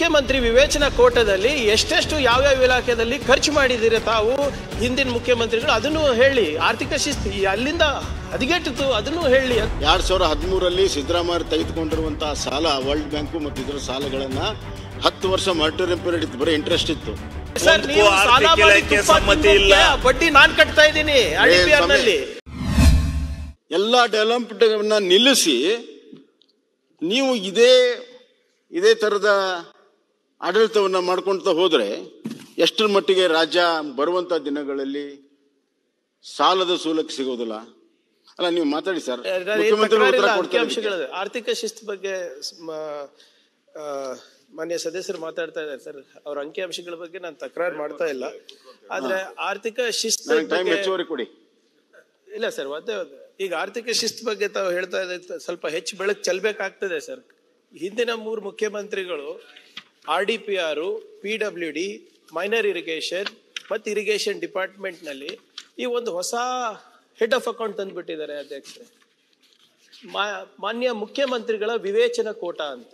ಮುಖ್ಯಮಂತ್ರಿ ವಿವೇಚನಾ ಕೋಟದಲ್ಲಿ ಎಷ್ಟೆಷ್ಟು ಯಾವ್ಯಾವ ಇಲಾಖೆಯಲ್ಲಿ ಖರ್ಚು ಮಾಡಿದ್ದೀರಿ ತಾವು ಹಿಂದಿನ ಮುಖ್ಯಮಂತ್ರಿಗಳು ಅದನ್ನು ಹೇಳಿ ಆರ್ಥಿಕ ಶಿಸ್ತು ಈ ಅಲ್ಲಿಂದ ಹದಗೆಟ್ಟಿತು ಅದನ್ನು ಹೇಳಿ ಅಂತ ಎರಡ್ ಸಾವಿರ ಹದಿಮೂರರಲ್ಲಿ ಸಿದ್ದರಾಮಯ್ಯ ತೆಗೆದುಕೊಂಡಿರುವಂತಹ ಸಾಲ ವರ್ಲ್ಡ್ ಬ್ಯಾಂಕು ಮತ್ತು ಇದರ ಸಾಲಗಳನ್ನ ಹತ್ತು ವರ್ಷ ಮಾನಿಟರಿಂಗ್ ಪೀರಿಯಡ್ ಇತ್ತು ಬರೀ ಇಂಟ್ರೆಸ್ಟ್ ಇತ್ತು ಸರ್ ಒಂದಕ್ಕೂ ನೀವು ಸಾಲ ಆರ್ಥಿಕ ಮಾಡಿ ಇಲಾಖೆ ತುಪ್ಪ ಸಮ್ಮತಿ ತಿನ್ನೋಕೆ ಇಲ್ಲ. ಬಡ್ಡಿ ನಾನ್ ಕಟ್ತಾ ಇದ್ದೀನಿ RDPR ಸ್ವಾಮಿ. ನಲ್ಲಿ ಎಲ್ಲ ಡೆವಲಪ್ಮೆಂಟ್ನ ನಿಲ್ಲಿಸಿ ನೀವು ಇದೇ ಇದೇ ಥರದ ಆಡಳಿತವನ್ನು ಮಾಡ್ಕೊಳ್ತಾ ಹೋದರೆ ಎಷ್ಟರ ಮಟ್ಟಿಗೆ ರಾಜ್ಯ ಬರುವಂಥ ದಿನಗಳಲ್ಲಿ ಸಾಲದ ಸೂಲಕ್ಕೆ ಸಿಗೋದಿಲ್ಲ ಅಲ್ಲ ನೀವು ಮಾತಾಡಿ ಸರ್ ಮುಖ್ಯಮಂತ್ರಿಗಳು ಉತ್ತರ ಕೊಡ್ತಾರೆ ಇದಕ್ಕೆ. ಅಂಕಿಅಂಶಗಳು ಆರ್ಥಿಕ ಶಿಸ್ತು ಬಗ್ಗೆ ಮ- ಆ, ಮಾನ್ಯ ಸದಸ್ಯರು ಮಾತಾಡ್ತಾ ಇದ್ದಾರೆ ಸರ್ ಅವ್ರ ಅಂಕಿಅಂಶಗಳ ಬಗ್ಗೆ ನಾನು ತಕರಾರು ಮಾಡ್ತಾ ಇಲ್ಲ ಆದ್ರೆ ಆರ್ಥಿಕ ಶಿಸ್ತು ನನಗೆ ಟೈಮ್ ಬಗ್ಗೆ ಹೆಚ್ಚುವರಿ ಕೊಡಿ ಇಲ್ಲ ಸರ್ ಒಂದೇ ಒಂದು ಈಗ ಆರ್ಥಿಕ ಶಿಸ್ತು ಬಗ್ಗೆ ತಾವು ಹೇಳ್ತಾ ಇದ್ದ ಸ್ವಲ್ಪ ಹೆಚ್ಚು ಬೆಳಕು ಚೆಲ್ಬೇಕಾಗ್ತದೆ ಸರ್ ಹಿಂದಿನ ಮೂರು ಮುಖ್ಯಮಂತ್ರಿಗಳು R D P R P W D minor irrigation ಮತ್ತು ಇರಿಗೇಷನ್ ಡಿಪಾರ್ಟ್ಮೆಂಟ್ನಲ್ಲಿ ಈ ಒಂದು ಹೊಸ ಹೆಡ್ ಆಫ್ ಅಕೌಂಟ್ ತಂದುಬಿಟ್ಟಿದ್ದಾರೆ ಅಧ್ಯಕ್ಷರೇ ಮಾ- ಮಾನ್ಯ ಮುಖ್ಯಮಂತ್ರಿಗಳ ವಿವೇಚನ ಕೋಟ ಅಂತ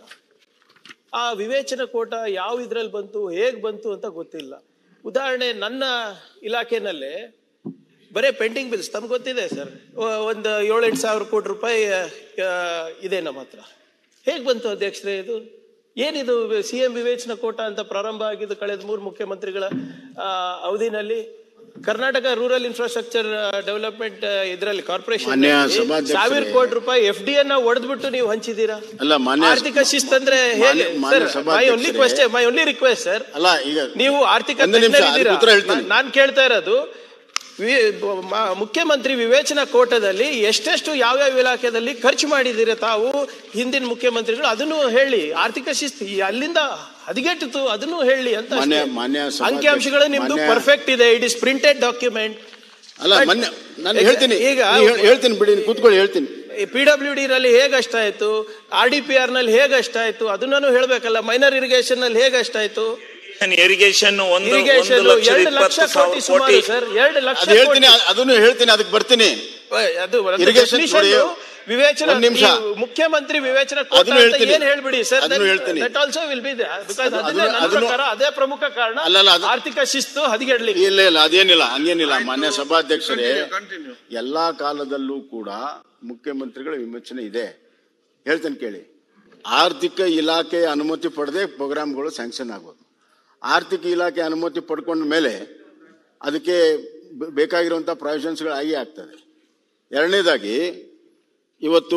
ಆ ವಿವೇಚನ ಕೋಟ ಯಾವ ಇದ್ರಲ್ಲಿ ಬಂತು ಹೇಗ್ ಬಂತು ಅಂತ ಗೊತ್ತಿಲ್ಲ ಉದಾಹರಣೆ ನನ್ನ ಇಲಾಖೆನಲ್ಲೇ ಬರೇ ಪೆಂಡಿಂಗ್ ಬಿಲ್ಸ್ ತಮ್ಗೆ ಗೊತ್ತಿದೆ ಸರ್ ಒಂದು ಏಳೆಂಟು ಸಾವಿರ ಕೋಟಿ ರೂಪಾಯಿ ಆ, ಇದೆ ನಮ್ಮ ಹತ್ರ ಹೇಗೆ ಬಂತು ಅಧ್ಯಕ್ಷರೇ ಇದು ಏನಿದು ಸಿ ಎಂ ವಿವೇಚನ ಕೋಟ ಅಂತ ಪ್ರಾರಂಭ ಆಗಿದ್ದು ಕಳೆದ ಮೂರು ಮುಖ್ಯಮಂತ್ರಿಗಳ ಆ, ಅವಧಿನಲ್ಲಿ ಕರ್ನಾಟಕ ರೂರಲ್ ಇನ್ಫ್ರಾಸ್ಟ್ರಕ್ಚರ್ ಡೆವಲಪ್ಮೆಂಟ್ ಇದರಲ್ಲಿ ಕಾರ್ಪೊರೇಷನ್ ಮಾನ್ಯ ಸಭಾಧ್ಯಕ್ಷರೇ. ಸಾವಿರ ಕೋಟಿ ರೂಪಾಯಿ ಎಫ್ ಡಿ ಅನ್ನ ಒಡೆದ್ಬಿಟ್ಟು ನೀವು ಹಂಚಿದ್ದೀರಾ ಅಲ್ಲ ಮಾನ್ಯ ಆರ್ಥಿಕ ಶಿಸ್ತಂದ್ರೆ ಹೇಗೆ ಮಾನ್ಯ- ಮಾನ್ಯ ಸರ್ ಮೈ ಓನ್ಲಿ ಸಭಾಧ್ಯಕ್ಷರೇ. Question my only request sir ಅಲ್ಲ ಈಗ ನೀವು ಆರ್ಥಿಕ ಒಂದು ನಿಮಿಷ, ತಜ್ಞರಿದ್ದೀರಾ? ಅದಕ್ಕೆ ಉತ್ತರ ಹೇಳ್ತೀನಿ. ನಾನ್ ಕೇಳ್ತಾ ಇರೋದು ವಿ- ಮ- ಮುಖ್ಯಮಂತ್ರಿ ವಿವೇಚನಾ ಕೋಟದಲ್ಲಿ ಎಷ್ಟೆಷ್ಟು ಯಾವ್ಯಾವ ಇಲಾಖೆಯಲ್ಲಿ ಖರ್ಚು ಮಾಡಿದ್ದೀರಿ ತಾವು ಹಿಂದಿನ ಮುಖ್ಯಮಂತ್ರಿಗಳು ಅದನ್ನು ಹೇಳಿ ಆರ್ಥಿಕ ಶಿಸ್ತು ಈ ಅಲ್ಲಿಂದ ಹದಗೆಟ್ಟಿತು ಅದನ್ನು ಹೇಳಿ ಅಂತ ಮಾನ್ಯ- ಅಷ್ಟೇ. ಮಾನ್ಯ ಸಭಾಧ್ಯಕ್ಷ- ಅಂಕಿಅಂಶಗಳು ನಿಮ್ದು ಮಾನ್ಯ- ಪರ್ಫೆಕ್ಟ್ ಇದೆ ಇಟ್ ಇಸ್ ಪ್ರಿಂಟೆಡ್ ಡಾಕ್ಯುಮೆಂಟ್ ಅಲ್ಲ But- ಮೊನ್ನೆ ನಾನು ಈಗ- ಹೇಳ್ತೀನಿ ಈಗ ನೀವು ಹೇಳ್- ಹೇಳ್ತೀನಿ ಬಿಡಿ ನೀವು ಕೂತ್ಕೊಳ್ಳಿ ಹೇಳ್ತೀನಿ ಪಿ ಡಬ್ಲ್ಯೂ ಡಿ ನಲ್ಲಿ ಹೇಗೆ ಅಷ್ಟಾಯ್ತು ಆರ್ ಡಿ ಪಿ ಆರ್ ನಲ್ಲಿ ಹೇಗೆ ಅಷ್ಟಾಯ್ತು ಅದನ್ನು ಹೇಳ್ಬೇಕಲ್ಲ ಮೈನರ್ ಇರಿಗೇಷನ್ ನಲ್ಲಿ ಹೇಗೆ ಅಷ್ಟಾಯ್ತು ಇರಿಗೇಷನ್ ಒಂದು ಇರಿಗೇಷನ್ ಒಂದು ಲಕ್ಷದ ಎರಡು ಲಕ್ಷ ಇಪ್ಪತ್ತು ಕೋಟಿ ಸಾವಿರ ಸುಮಾರು ಕೋಟಿ ಸರ್ ಎರಡು ಲಕ್ಷ ಅದು ಹೇಳ್ತೀನಿ ಕೋಟಿ. ಅದನ್ನು ಹೇಳ್ತೀನಿ ಅದಕ್ಕೆ ಬರ್ತೀನಿ ಅದು ಒಂದು Irrigation definition ನೋಡಿ. ವಿವೇಚನ ಒಂದ್ ನಿಮಿಷ. ಈ ಮುಖ್ಯಮಂತ್ರಿ ವಿವೇಚನ ಕೋಟ ಅದನ್ನು ಅಂತ ಹೇಳ್ತೀನಿ. ಏನ್ ಹೇಳ್ಬಿಡಿ ಸರ್ ಅದನ್ನು ಹೇಳ್ತೀನಿ. That also will be because ಅದು- ಅದನ್ನೇ ನನ್ನ ಅದನ್ನು- ಪ್ರಕಾರ ಅದೇ ಪ್ರಮುಖ ಕಾರಣ ಅಲ್ಲ, ಅಲ್ಲ, ಅದು- ಆರ್ಥಿಕ ಶಿಸ್ತು ಹದಿಗೆಡ್ಲಿಕ್ಕೆ ಇಲ್ಲ ಇಲ್ಲ ಅದೇನಿಲ್ಲ ಹಂಗೇನಿಲ್ಲ ಮಾನ್ಯ ಸಭಾಧ್ಯಕ್ಷರೇ ಎಲ್ಲಾ ಕಾಲದಲ್ಲೂ ಕೂಡ ಮುಖ್ಯಮಂತ್ರಿಗಳ ವಿಮೋಚನೆ ಇದೆ ಹೇಳ್ತೇನೆ ಕೇಳಿ ಆರ್ಥಿಕ ಇಲಾಖೆಯ ಅನುಮತಿ ಪಡೆದೇ ಪ್ರೋಗ್ರಾಮ್ಗಳು ಸ್ಯಾಂಕ್ಷನ್ ಆಗೋದು ಆರ್ಥಿಕ ಇಲಾಖೆ ಅನುಮತಿ ಪಡ್ಕೊಂಡ ಮೇಲೆ ಅದಕ್ಕೆ ಬ- ಬೇಕಾಗಿರುವಂಥ ಪ್ರಾವಿಷನ್ಸ್ಗಳು ಆಗಿ ಆಗ್ತದೆ ಎರಡನೇದಾಗಿ ಇವತ್ತು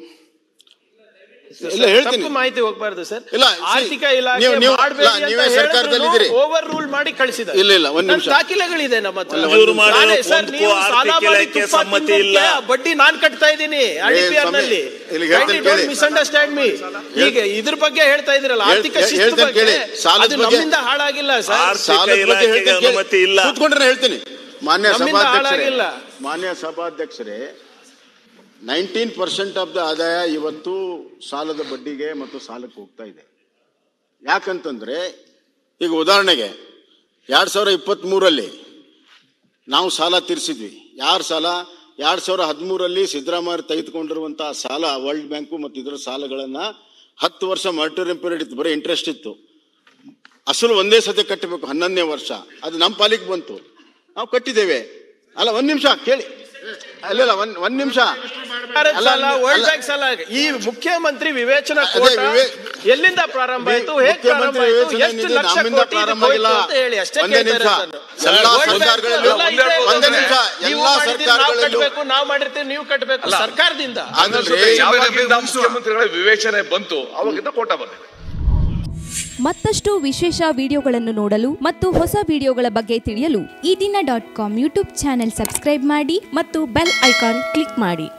ಇಲ್ಲ ಹೇಳ್ತೀನಿ ತಪ್ಪು ಮಾಹಿತಿ ಹೋಗ್ಬಾರ್ದು ಸರ್ ಇಲ್ಲ, see, ಆರ್ಥಿಕ ಇಲಾಖೆ ನೀವು- ನೀವು- ಮಾಡಬೇಡಿ ಇಲ್ಲ, ನೀವೇ ಸರ್ಕಾರದಲ್ಲಿದ್ದೀರಿ. ಓವರ್ ರೂಲ್ ಮಾಡಿ ಕಳಿಸಿದ್ದಾರೆ ಇಲ್ಲ, ಇಲ್ಲ, ಒಂದ್ ನನ್ನ ನಿಮಿಷ. ದಾಖಲೆಗಳಿದೆ ನಮ್ಮ ಹತ್ರ ಇವ್ರು ಮಾಡಿರೋ ನಾಳೆ ಸರ್, ಒಂದಕ್ಕೂ ನೀವು ಸಾಲ ಆರ್ಥಿಕ ಮಾಡಿ ಇಲಾಖೆ ತುಪ್ಪ ಸಮ್ಮತಿ ತಿನ್ನೋಕೆ ಇಲ್ಲ. ಬಡ್ಡಿ ನಾನ್ ಕಟ್ತಾ ಇದ್ದೀನಿ ಆರ್ಡಿಪಿಆರ್ ಸ್ವಾಮಿ, ನಲ್ಲಿ ಇಲ್ಲಿ ಹೇಳ್ತೇನೆ ಕೇಳಿ. ಮಿಸ್ಅಂಡರ್ಸ್ಟ್ಯಾಂಡ್ ಮೀ ಈಗ ಇದ್ರ ಬಗ್ಗೆ ಹೇಳ್ತಾ ಇದ್ರಲ್ಲ ಹೇಳ್- ಆರ್ಥಿಕ ಹೇಳ್- ಶಿಸ್ತು ಹೇಳ್ತೇನೆ ಬಗ್ಗೆ ಕೇಳಿ. ಸಾಲದ ಅದು ಬಗ್ಗೆ- ನಮ್ಮಿಂದ ಹಾಳಾಗಿಲ್ಲ ಸರ್ ಆರ್ಥಿಕ ಸಾಲದ ಬಗ್ಗೆ ಇಲಾಖೆಗೆ ಹೇಳ್ತೇನೆ ಕೇಳಿ. ಅನುಮತಿ ಇಲ್ಲ. ಕೂತ್ಕೊಂಡ್ರೆ ಹೇಳ್ತೀನಿ ಮಾನ್ಯ ನಮ್ಮಿಂದ ಸಭಾಧ್ಯಕ್ಷರೇ ಹಾಳಾಗಿಲ್ಲ. ಮಾನ್ಯ ಸಭಾಧ್ಯಕ್ಷರೇ ನೈನ್ಟೀನ್ ಪರ್ಸೆಂಟ್ ಆಫ್ ದ ಆದಾಯ ಇವತ್ತು ಸಾಲದ ಬಡ್ಡಿಗೆ ಮತ್ತು ಸಾಲಕ್ಕೆ ಹೋಗ್ತಾ ಇದೆ ಯಾಕಂತಂದ್ರೆ ಈಗ ಉದಾಹರಣೆಗೆ ಎರಡ್ ಸಾವಿರ ಇಪ್ಪತ್ತ್ಮೂರಲ್ಲಿ ನಾವು ಸಾಲ ತೀರಿಸಿದ್ವಿ ಯಾರ ಸಾಲ ಎರಡ್ ಸಾವಿರ ಹದಿಮೂರಲ್ಲಿ ಸಿದ್ದರಾಮಯ್ಯ ತೆಗೆದುಕೊಂಡಿರುವಂತಹ ಸಾಲ ವರ್ಲ್ಡ್ ಬ್ಯಾಂಕು ಮತ್ತು ಇದರ ಸಾಲಗಳನ್ನ ಹತ್ತು ವರ್ಷ ಮಾನಿಟರಿಂಗ್ ಪೀರಿಯಡ್ ಇತ್ತು ಬರೀ ಇಂಟ್ರೆಸ್ಟ್ ಇತ್ತು ಅಸಲು ಒಂದೇ ಸತಿ ಕಟ್ಟಬೇಕು ಹನ್ನೊಂದನೇ ವರ್ಷ ಅದು ನಮ್ಮ ಪಾಲಿಗೆ ಬಂತು ನಾವು ಕಟ್ಟಿದ್ದೇವೆ ಅಲ್ಲ ಒಂದ್ ನಿಮಿಷ ಕೇಳಿ ಅಲ್ಲ ಇಲ್ಲ ಒಂದ್ ಒಂದ್ ನಿಮಿಷ ಭಾರತ್ ಅಲ್ಲ, ಸಾಲ ಅಲ್ಲ, ವರ್ಲ್ಡ್ ಬ್ಯಾಂಕ್ ಸಾಲ ಈ ಮುಖ್ಯಮಂತ್ರಿ ವಿವೇಚನಾ ಅದೇ ಕೋಟ ವಿವೇ- ಎಲ್ಲಿಂದ ಪ್ರಾರಂಭ ಆಯ್ತು ಹೇಗೆ ಪ್ರಾರಂಭ ಮುಖ್ಯಮಂತ್ರಿ ಆಯ್ತು ಯೋಜನೆ ಎಷ್ಟು ನಿಧಿ ಲಕ್ಷ ನಮ್ಮಿಂದ ಕೋಟಿ ಪ್ರಾರಂಭ ಇದಕ್ಕೆ ಆಗಿಲ್ಲ. ಹೋಯ್ತು ಅಂತ ಹೇಳಿ ಅಷ್ಟೇ ಒಂದೇ ಕೇಳ್ತಾ ನಿಮಿಷ. ಇರೋದು ನಾನು. ಎಲ್ಲಾ World Bank ಸರ್ಕಾರಗಳಲ್ಲೂ- ಎಲ್ಲ ಇದೆ. ಒಂದೇ ನಿಮಿಷ. ನೀವು ಎಲ್ಲಾ ಮಾಡಿದ್ದೀರಿ, ನಾವು ಸರ್ಕಾರಗಳಲ್ಲೂ- ಕಟ್ಟಬೇಕು ನಾವು ಮಾಡಿರ್ತೀವಿ ನೀವು ಕಟ್ಟಬೇಕು ಸರ್ಕಾರದಿಂದ ಆದ್ರೆ ಯಾವಾಗಿಂದ ಮುಖ್ಯಮಂತ್ರಿಗಳ ವಿವೇಚನೆ ಬಂತು ಅವಾಗಿಂದ ಕೋಟ ಬಂದಿದೆ ಮತ್ತಷ್ಟು ವಿಶೇಷ ವಿಡಿಯೋಗಳನ್ನು ನೋಡಲು ಮತ್ತು ಹೊಸ ವಿಡಿಯೋಗಳ ಬಗ್ಗೆ ತಿಳಿಯಲು Ee Dina dot com YouTube channel subscribe ಮಾಡಿ ಮತ್ತು ಬೆಲ್ ಐಕಾನ್ ಕ್ಲಿಕ್ ಮಾಡಿ